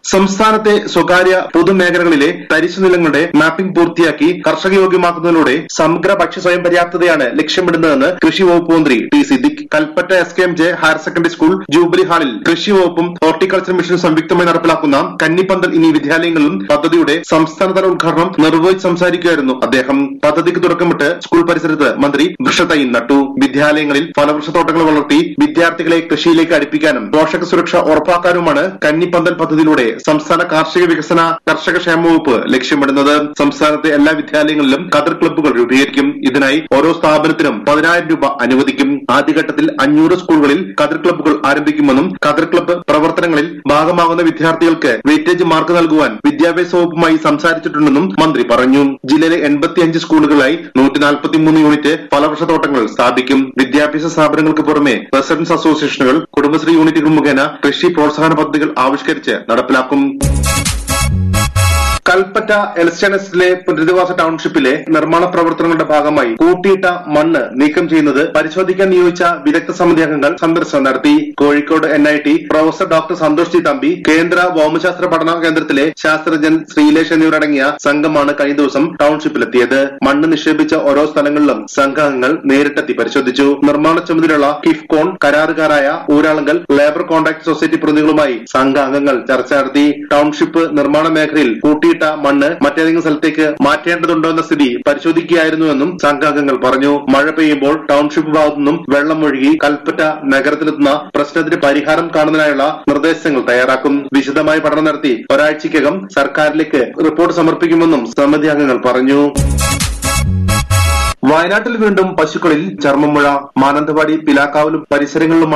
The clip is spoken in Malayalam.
സംസ്ഥാനത്തെ സ്വകാര്യ പൊതുമേഖലകളിലെ തരിശു നിലങ്ങളുടെ മാപ്പിംഗ് പൂർത്തിയാക്കി കർഷക യോഗ്യമാക്കുന്നതിലൂടെ സമഗ്ര ഭക്ഷ്യ സ്വയം പര്യാപ്തതയാണ് ലക്ഷ്യമിടുന്നതെന്ന് കൃഷി വകുപ്പ് മന്ത്രി T Siddique Kalpetta S K M J higher secondary school jubilee ഹാളിൽ കൃഷി വകുപ്പും ഹോർട്ടിക്കൾച്ചർ മിഷനും സംയുക്തമായി നടപ്പിലാക്കുന്ന കന്നിപ്പന്തൽ ഇനി വിദ്യാലയങ്ങളിലും പദ്ധതിയുടെ സംസ്ഥാനതല ഉദ്ഘാടനം നിർവഹിച്ച് സംസാരിക്കുകയായിരുന്നു അദ്ദേഹം പദ്ധതിക്ക് തുടക്കമിട്ട് സ്കൂൾ പരിസരത്ത് മന്ത്രി വൃക്ഷത്തൈ നട്ടു വിദ്യാലയങ്ങളിൽ ഫലവൃക്ഷത്തോട്ടങ്ങൾ വളർത്തി വിദ്യാർത്ഥികളെ കൃഷിയിലേക്ക് അടുപ്പിക്കാനും പോഷക സുരക്ഷ ഉറപ്പാക്കാനുമാണ് കന്നിപ്പന്തൽ പദ്ധതിയിലൂടെ സംസ്ഥാന കാർഷിക വികസന കർഷക ക്ഷേമ വകുപ്പ് ലക്ഷ്യമിടുന്നത് സംസ്ഥാനത്തെ എല്ലാ വിദ്യാലയങ്ങളിലും കതർ ക്ലബ്ബുകൾ രൂപീകരിക്കും ഇതിനായി ഓരോ സ്ഥാപനത്തിനും പതിനായിരം രൂപ അനുവദിക്കും ആദ്യഘട്ടത്തിൽ അഞ്ഞൂറ് സ്കൂളുകളിൽ കതർ ക്ലബ്ബുകൾ ആരംഭിക്കുമെന്നും കതർ ക്ലബ്ബ് പ്രവർത്തനങ്ങളിൽ ഭാഗമാകുന്ന വിദ്യാർത്ഥികൾക്ക് വെയിറ്റേജ് മാർക്ക് നൽകുവാൻ വിദ്യാഭ്യാസ വകുപ്പുമായി സംസാരിച്ചിട്ടുണ്ടെന്നും മന്ത്രി പറഞ്ഞു ജില്ലയിലെ എൺപത്തിയഞ്ച് സ്കൂളുകളിലായി നൂറ്റി നാൽപ്പത്തിമൂന്ന് യൂണിറ്റ് ഫലവൃക്ഷത്തോട്ടങ്ങൾ സ്ഥാപിക്കും വിദ്യാഭ്യാസ സ്ഥാപനങ്ങൾക്ക് പുറമെ റെസിഡൻസ് അസോസിയേഷനുകൾ കുടുംബശ്രീ യൂണിറ്റുകൾ മുഖേന കൃഷി പ്രോത്സാഹന പദ്ധതികൾ ആവിഷ്കരിച്ച് നടപ്പിലാക്കും കൽപ്പറ്റ എൽസ്റ്റനസിലെ പുനരധിവാസ ടൗൺഷിപ്പിലെ നിർമ്മാണ പ്രവർത്തനങ്ങളുടെ ഭാഗമായി കൂട്ടിയിട്ട മണ്ണ് നീക്കം ചെയ്യുന്നത് പരിശോധിക്കാൻ നിയോഗിച്ച വിദഗ്ധ സമിതി അംഗങ്ങൾ സന്ദർശനം നടത്തി Kozhikode N I T professor doctor Santhosh G Thampi കേന്ദ്ര ഭൌമശാസ്ത്ര പഠന കേന്ദ്രത്തിലെ ശാസ്ത്രജ്ഞൻ ശ്രീലേഷ് എന്നിവരടങ്ങിയ സംഘമാണ് കഴിഞ്ഞ ദിവസം ടൗൺഷിപ്പിലെത്തിയത് മണ്ണ് നിക്ഷേപിച്ച ഓരോ സ്ഥലങ്ങളിലും സംഘാംഗങ്ങൾ നേരിട്ടെത്തി പരിശോധിച്ചു നിർമ്മാണ ചുമതലയുള്ള കിഫ്കോൺ കരാറുകാരായ ഊരാളുങ്കൽ ലേബർ കോൺട്രാക്ട് സൊസൈറ്റി പ്രതിനിധികളുമായി സംഘാംഗങ്ങൾ ചർച്ച നടത്തി ടൗൺഷിപ്പ് നിർമ്മാണ മേഖലയിൽ കൂട്ടിയിട്ട മണ്ണ് മറ്റേതെങ്കിലും സ്ഥലത്തേക്ക് മാറ്റേണ്ടതുണ്ടോ എന്ന സ്ഥിതി പരിശോധിക്കുകയായിരുന്നുവെന്നും സംഘാംഗങ്ങൾ പറഞ്ഞു മഴ പെയ്യുമ്പോൾ ടൗൺഷിപ്പ് ഭാഗത്തു നിന്നും വെള്ളം ഒഴുകി കൽപ്പറ്റ നഗരത്തിലെത്തുന്ന പ്രശ്നത്തിന് പരിഹാരം കാണുന്നതിനായുള്ള നിർദ്ദേശങ്ങൾ തയ്യാറാക്കും വിശദമായ പഠനം നടത്തി ഒരാഴ്ചയ്ക്കകം സർക്കാരിലേക്ക് റിപ്പോർട്ട് സമർപ്പിക്കുമെന്നും സമിതി അംഗങ്ങൾ പറഞ്ഞു വയനാട്ടിൽ വീണ്ടും പശുക്കളിൽ ചർമ്മമുഴ മാനന്തവാടി പിലാക്കാവിലും പരിസരങ്ങളിലുമാണ്